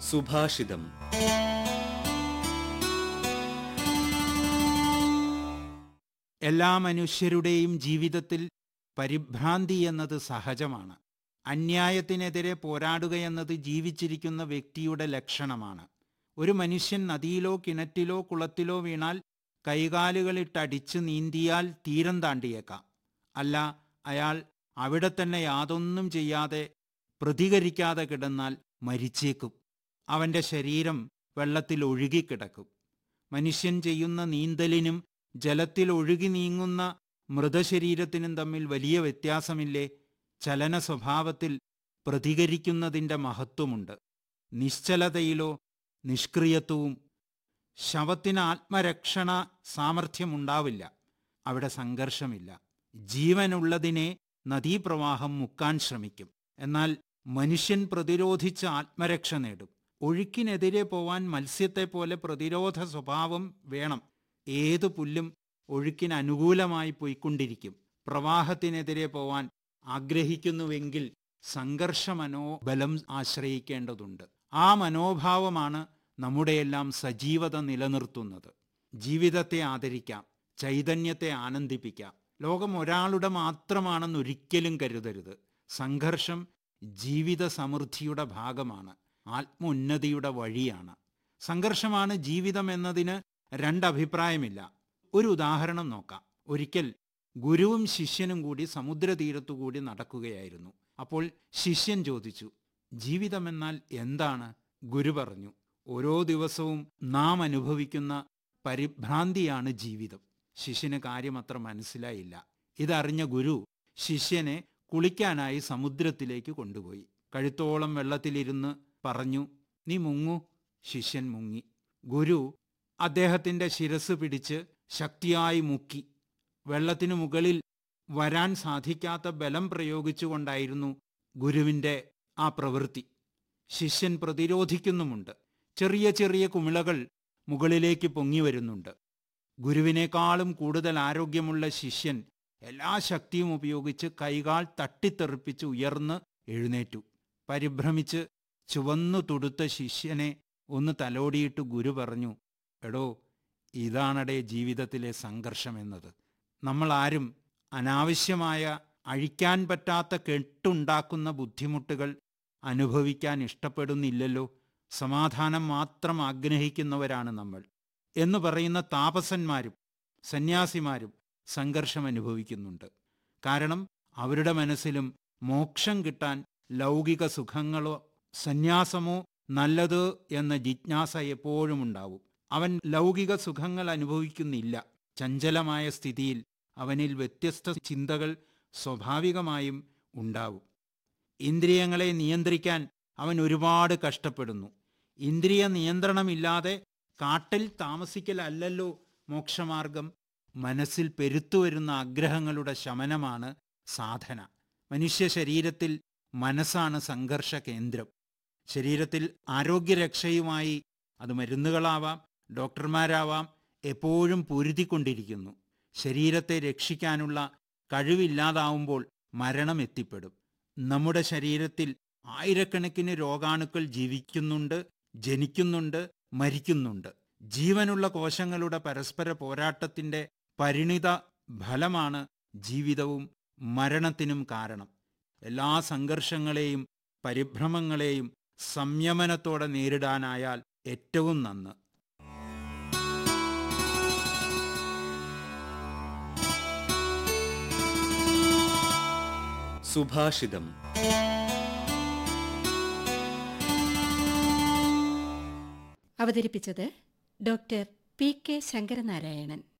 സുഭാഷിതം എല്ലാ മനുഷ്യരുടെയും ജീവിതത്തിൽ പരിഭ്രാന്തി എന്നത് സഹജമാണ് അന്യായത്തിനെതിരെ പോരാടുകയെന്നത് ജീവിച്ചിരിക്കുന്ന വ്യക്തിയുടെ ലക്ഷണമാണ് ഒരു മനുഷ്യൻ നദിയിലോ കിണറ്റിലോ കുളത്തിലോ വീണാൽ കൈകാലുകളിട്ടടിച്ച് നീന്തിയാൽ തീരം താണ്ടിയേക്കാം അല്ല അയാൾ അവിടെ തന്നെ യാതൊന്നും ചെയ്യാതെ പ്രതികരിക്കാതെ കിടന്നാൽ മരിച്ചേക്കും അവന്റെ ശരീരം വെള്ളത്തിൽ ഒഴുകിക്കിടക്കും മനുഷ്യൻ ചെയ്യുന്ന നീന്തലിനും ജലത്തിൽ ഒഴുകി നീങ്ങുന്ന മൃതശരീരത്തിനും തമ്മിൽ വലിയ വ്യത്യാസമില്ലേ ചലന സ്വഭാവത്തിൽ പ്രതികരിക്കുന്നതിൻ്റെ മഹത്വമുണ്ട് നിശ്ചലതയിലോ നിഷ്ക്രിയത്വവും ശവത്തിന് ആത്മരക്ഷണ സാമർഥ്യമുണ്ടാവില്ല അവിടെ സംഘർഷമില്ല ജീവനുള്ളതിനെ നദീപ്രവാഹം മുക്കാൻ ശ്രമിക്കും എന്നാൽ മനുഷ്യൻ പ്രതിരോധിച്ച് ആത്മരക്ഷ നേടും ഒഴുക്കിനെതിരെ പോവാൻ മത്സ്യത്തെ പോലെ പ്രതിരോധ സ്വഭാവം വേണം ഏതു പുല്ലും ഒഴുക്കിന് അനുകൂലമായി പോയിക്കൊണ്ടിരിക്കും പ്രവാഹത്തിനെതിരെ പോവാൻ ആഗ്രഹിക്കുന്നുവെങ്കിൽ സംഘർഷ മനോബലം ആശ്രയിക്കേണ്ടതുണ്ട് ആ മനോഭാവമാണ് നമ്മുടെയെല്ലാം സജീവത നിലനിർത്തുന്നത് ജീവിതത്തെ ആദരിക്കാം ചൈതന്യത്തെ ആനന്ദിപ്പിക്കാം ലോകം ഒരാളുടെ മാത്രമാണെന്ന് ഒരിക്കലും കരുതരുത് സംഘർഷം ജീവിത സമൃദ്ധിയുടെ ഭാഗമാണ് ആത്മോന്നതിയുടെ വഴിയാണ് സംഘർഷമാണ് ജീവിതം എന്നതിന് രണ്ടഭിപ്രായമില്ല ഒരു ഉദാഹരണം നോക്കാം ഒരിക്കൽ ഗുരുവും ശിഷ്യനും കൂടി സമുദ്രതീരത്തുകൂടി നടക്കുകയായിരുന്നു അപ്പോൾ ശിഷ്യൻ ചോദിച്ചു ജീവിതമെന്നാൽ എന്താണ് ഗുരു പറഞ്ഞു ഓരോ ദിവസവും നാം അനുഭവിക്കുന്ന പരിഭ്രാന്തിയാണ് ജീവിതം ശിഷ്യന് കാര്യം അത്ര മനസ്സിലായില്ല ഇതറിഞ്ഞ ഗുരു ശിഷ്യനെ കുളിക്കാനായി സമുദ്രത്തിലേക്ക് കൊണ്ടുപോയി കഴുത്തോളം വെള്ളത്തിലിരുന്ന് പറഞ്ഞു നീ മുങ്ങൂ ശിഷ്യൻ മുങ്ങി ഗുരു അദ്ദേഹത്തിന്റെ ശിരസ് പിടിച്ച് ശക്തിയായി മുക്കി വെള്ളത്തിനു മുകളിൽ വരാൻ സാധിക്കാത്ത ബലം പ്രയോഗിച്ചുകൊണ്ടായിരുന്നു ഗുരുവിന്റെ ആ പ്രവൃത്തി ശിഷ്യൻ പ്രതിരോധിക്കുന്നുമുണ്ട് ചെറിയ ചെറിയ കുമിളകൾ മുകളിലേക്ക് പൊങ്ങി വരുന്നുണ്ട് ഗുരുവിനേക്കാളും കൂടുതൽ ആരോഗ്യമുള്ള ശിഷ്യൻ എല്ലാ ശക്തിയും ഉപയോഗിച്ച് കൈകാൽ തട്ടിത്തെറിപ്പിച്ച് ഉയർന്ന് എഴുന്നേറ്റു പരിഭ്രമിച്ച് ചുവന്നു തുടുത്ത ശിഷ്യനെ ഒന്ന് തലോടിയിട്ട് ഗുരു പറഞ്ഞു എടോ ഇതാണടേ ജീവിതത്തിലെ സംഘർഷമെന്നത് നമ്മൾ ആരും അനാവശ്യമായ അഴിക്കാൻ പറ്റാത്ത കെട്ടുണ്ടാക്കുന്ന ബുദ്ധിമുട്ടുകൾ അനുഭവിക്കാൻ ഇഷ്ടപ്പെടുന്നില്ലല്ലോ സമാധാനം മാത്രം ആഗ്രഹിക്കുന്നവരാണ് നമ്മൾ എന്ന് പറയുന്ന താപസന്മാരും സന്യാസിമാരും സംഘർഷം അനുഭവിക്കുന്നുണ്ട് കാരണം അവരുടെ മനസ്സിലും മോക്ഷം കിട്ടാൻ ലൗകിക സുഖങ്ങളോ സന്യാസമോ നല്ലത് എന്ന ജിജ്ഞാസ എപ്പോഴും ഉണ്ടാവും അവൻ ലൗകിക സുഖങ്ങൾ അനുഭവിക്കുന്നില്ല ചഞ്ചലമായ സ്ഥിതിയിൽ അവനിൽ വ്യത്യസ്ത ചിന്തകൾ സ്വാഭാവികമായും ഉണ്ടാവും ഇന്ദ്രിയങ്ങളെ നിയന്ത്രിക്കാൻ അവൻ ഒരുപാട് കഷ്ടപ്പെടുന്നു ഇന്ദ്രിയ നിയന്ത്രണമില്ലാതെ കാട്ടിൽ താമസിക്കലല്ലല്ലോ മോക്ഷമാർഗം മനസ്സിൽ പെരുത്തുവരുന്ന ആഗ്രഹങ്ങളുടെ ശമനമാണ് സാധന മനുഷ്യ ശരീരത്തിൽ മനസ്സാണ് സംഘർഷ കേന്ദ്രം ശരീരത്തിൽ ആരോഗ്യരക്ഷയുമായി അത് മരുന്നുകളാവാം ഡോക്ടർമാരാവാം എപ്പോഴും പൊരുതിക്കൊണ്ടിരിക്കുന്നു ശരീരത്തെ രക്ഷിക്കാനുള്ള കഴിവില്ലാതാവുമ്പോൾ മരണം എത്തിപ്പെടും നമ്മുടെ ശരീരത്തിൽ ആയിരക്കണക്കിന് രോഗാണുക്കൾ ജീവിക്കുന്നുണ്ട് ജനിക്കുന്നുണ്ട് മരിക്കുന്നുണ്ട് ജീവനുള്ള കോശങ്ങളുടെ പരസ്പര പോരാട്ടത്തിന്റെ പരിണിത ഫലമാണ് ജീവിതവും മരണത്തിനും കാരണം എല്ലാ സംഘർഷങ്ങളെയും പരിഭ്രമങ്ങളെയും സംയമനത്തോടെ നേരിടാനായാൽ ഏറ്റവും നന്ന് സുഭാഷിതം അവതരിപ്പിച്ചത് ഡോക്ടർ പി കെ ശങ്കരനാരായണൻ